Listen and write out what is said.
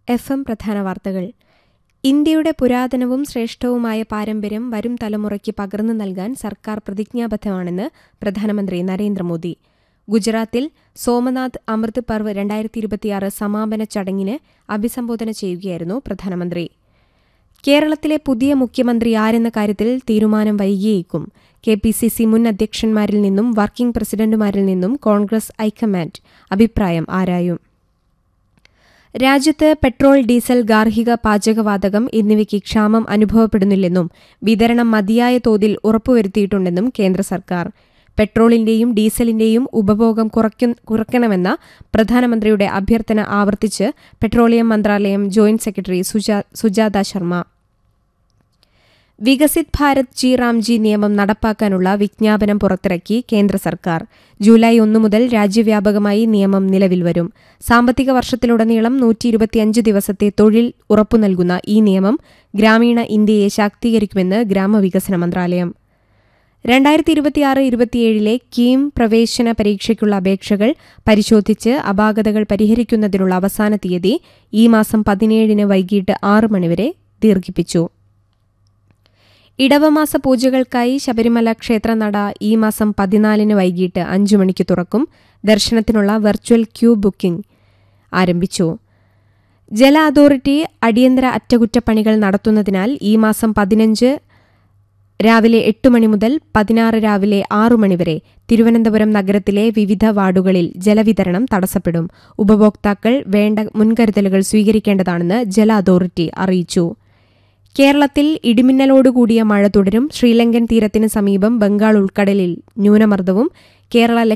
F M പ്രധാന വാർത്തകൾ ഇന്ത്യയുടെ പുരാതനവും ശ്രേഷ്ഠവുമായ പാരമ്പര്യം വരും തലമുറയ്ക്ക് പകർന്നു നൽകാൻ സർക്കാർ പ്രതിജ്ഞാബദ്ധമാണെന്ന് പ്രധാനമന്ത്രി നരേന്ദ്രമോദി ഗുജറാത്തിൽ സോമനാഥ് അമൃത് പർവ് രണ്ടായിരത്തി ഇരുപത്തിയാറ് സമാപന ചടങ്ങിന് അഭിസംബോധന ചെയ്യുകയായിരുന്നു പ്രധാനമന്ത്രി കേരളത്തിലെ പുതിയ മുഖ്യമന്ത്രി ആരെന്ന കാര്യത്തിൽ തീരുമാനം വൈകിയേക്കും കെ പി സി സി മുൻ അധ്യക്ഷന്മാരിൽ നിന്നും വർക്കിംഗ് പ്രസിഡന്റുമാരിൽ നിന്നും കോൺഗ്രസ് ഹൈക്കമാൻഡ് അഭിപ്രായം ആരായും രാജ്യത്ത് പെട്രോൾ ഡീസൽ ഗാർഹിക പാചകവാതകം എന്നിവയ്ക്ക് ക്ഷാമം അനുഭവപ്പെടുന്നില്ലെന്നും വിതരണം മതിയായ തോതിൽ ഉറപ്പുവരുത്തിയിട്ടുണ്ടെന്നും കേന്ദ്ര സർക്കാർ പെട്രോളിന്റെയും ഡീസലിന്റെയും ഉപഭോഗം കുറയ്ക്കു- കുറയ്ക്കണമെന്ന പ്രധാനമന്ത്രിയുടെ അഭ്യർത്ഥന ആവർത്തിച്ച് പെട്രോളിയം മന്ത്രാലയം joint secretary Suja- Sujata Sharma Viksit Bharat G Ramji നിയമം നടപ്പാക്കാനുള്ള വിജ്ഞാപനം പുറത്തിറക്കി കേന്ദ്ര സർക്കാർ ജൂലൈ ഒന്നു മുതൽ രാജ്യവ്യാപകമായി നിയമം നിലവിൽ വരും സാമ്പത്തിക വർഷത്തിലുടനീളം നൂറ്റി ഇരുപത്തിയഞ്ച് ദിവസത്തെ തൊഴിൽ ഉറപ്പു നൽകുന്ന ഈ നിയമം ഗ്രാമീണ ഇന്ത്യയെ ശാക്തീകരിക്കുമെന്ന് ഗ്രാമവികസന മന്ത്രാലയം രണ്ടായിരത്തി ഇരുപത്തിയാറ് ഇരുപത്തിയേഴിലെ കീം പ്രവേശന പരീക്ഷയ്ക്കുള്ള അപേക്ഷകൾ പരിശോധിച്ച് അപാകതകൾ പരിഹരിക്കുന്നതിനുള്ള അവസാന തീയതി ഈ മാസം പതിനേഴിന് വൈകിട്ട് ആറ് മണിവരെ ദീർഘിപ്പിച്ചു ഇടവമാസ പൂജകൾക്കായി ശബരിമല ക്ഷേത്രനട ഈ മാസം പതിനാലിന് വൈകിട്ട് അഞ്ചു മണിക്ക് തുറക്കും ദർശനത്തിനുള്ള വെർച്വൽ ക്യൂ ബുക്കിംഗ് ആരംഭിച്ചു ജല അതോറിറ്റി അടിയന്തര അറ്റകുറ്റപ്പണികൾ നടത്തുന്നതിനാൽ ഈ മാസം പതിനഞ്ച് രാവിലെ എട്ട് മണി മുതൽ പതിനാറ് രാവിലെ ആറു മണിവരെ തിരുവനന്തപുരം നഗരത്തിലെ വിവിധ വാർഡുകളിൽ ജലവിതരണം തടസ്സപ്പെടും ഉപഭോക്താക്കൾ വേണ്ട മുൻകരുതലുകൾ സ്വീകരിക്കേണ്ടതാണെന്ന് ജല അതോറിറ്റി അറിയിച്ചു കേരളത്തിൽ ഇടിമിന്നലോടുകൂടിയ മഴ തുടരും ശ്രീലങ്കൻ തീരത്തിന് സമീപം ബംഗാൾ ഉൾക്കടലിൽ ന്യൂനമർദ്ദവും കേരള